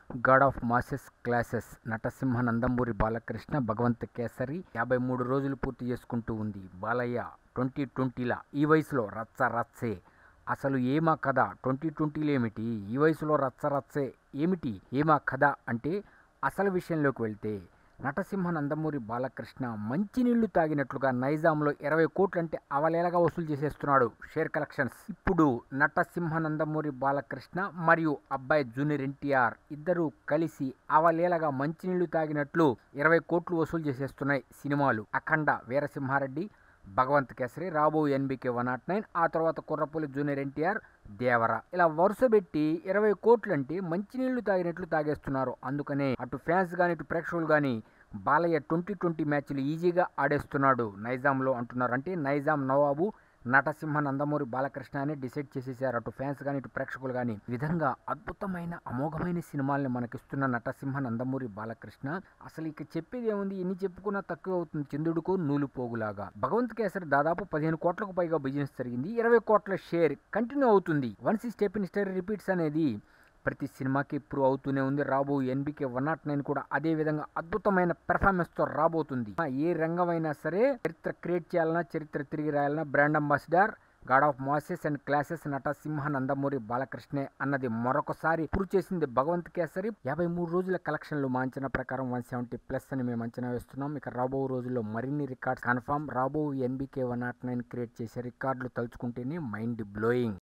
God of masses classes Natasimha Nandamuri Balakrishna Bhagavanth Kesari యాభై మూడు రోజులు పూర్తి చేసుకుంటూ ఉంది బాలయ్య ట్వంటీ ట్వంటీలా ఈ వయసులో రచ్చ రచ్చే అసలు ఏమా కథ ట్వంటీ ట్వంటీలో ఏమిటి ఈ వయసులో రచ్చ రచ్చే ఏమిటి ఏమా కథ అంటే అసలు విషయంలోకి వెళ్తే నటసింహ నందమూరి బాలకృష్ణ మంచినీళ్లు తాగినట్లుగా నైజాంలో ఇరవై కోట్లంటే అవలేలగా వసూలు చేసేస్తున్నాడు షేర్ కలెక్షన్స్ ఇప్పుడు నటసింహ నందమూరి బాలకృష్ణ మరియు అబ్బాయి జూనియర్ ఎన్టీఆర్ ఇద్దరు కలిసి అవలేలగా మంచినీళ్లు తాగినట్లు ఇరవై కోట్లు వసూలు చేసేస్తున్నాయి సినిమాలు అఖండ వీరసింహారెడ్డి భగవంత్ కేసరి రాబో ఎన్బికే వన్ నాట్ నైన్ ఆ తర్వాత కుర్రపల్లి జూనియర్ ఎన్టీఆర్ దేవర ఇలా వరుస పెట్టి ఇరవై కోట్లు అంటే మంచినీళ్లు తాగినట్లు తాగేస్తున్నారు అందుకనే అటు ఫ్యాన్స్ కానీ ఇటు ప్రేక్షకులు కానీ బాలయ్య ట్వంటీ ట్వంటీ మ్యాచ్లు ఈజీగా ఆడేస్తున్నాడు నైజాంలో అంటున్నారు అంటే నైజాం నవాబు నటసింహ నందమూరి బాలకృష్ణ అని డిసైడ్ చేసేసారు అటు ఫ్యాన్స్ కానీ ఇటు ప్రేక్షకులు కానీ ఈ విధంగా అద్భుతమైన అమోఘమైన సినిమాల్ని మనకిస్తున్న నటసింహ నందమూరి బాలకృష్ణ అసలు ఇక చెప్పేది ఏముంది ఎన్ని చెప్పుకున్నా తక్కువ అవుతుంది చంద్రుడికో నూలు పోగులాగా భగవంత్ కేసరి దాదాపు పదిహేను కోట్లకు పైగా బిజినెస్ జరిగింది ఇరవై కోట్ల షేర్ కంటిన్యూ అవుతుంది వన్స్ ఈ స్టెప్ ఇన్ స్టోరీ రిపీట్స్ అనేది ప్రతి సినిమాకి ప్రూవ్ అవుతూనే ఉంది రాబో ఎన్బికే వన్ నాట్ నైన్ కూడా అదే విధంగా అద్భుతమైన పెర్ఫార్మెన్స్ తో రాబోతుంది ఏ రంగమైనా సరే చరిత్ర క్రియేట్ చేయాలన్నా చరిత్ర తిరిగి రాయాలన్నా brand ambassador God of masses and classes Nata Simha Nandamuri బాలకృష్ణే అన్నది మరొకసారి ప్రూవ్ చేసింది భగవంత్ కేసరి యాభై మూడు రోజుల కలెక్షన్లు మా అంచనా ప్రకారం వన్ సెవెంటీ ప్లస్ అని మేము అంచనా వేస్తున్నాం ఇక రాబో రోజుల్లో మరిన్ని రికార్డ్స్ కన్ఫామ్ రాబో NBK one not nine create చేసే రికార్డులు తలుచుకుంటేనే మైండ్ బ్లోయింగ్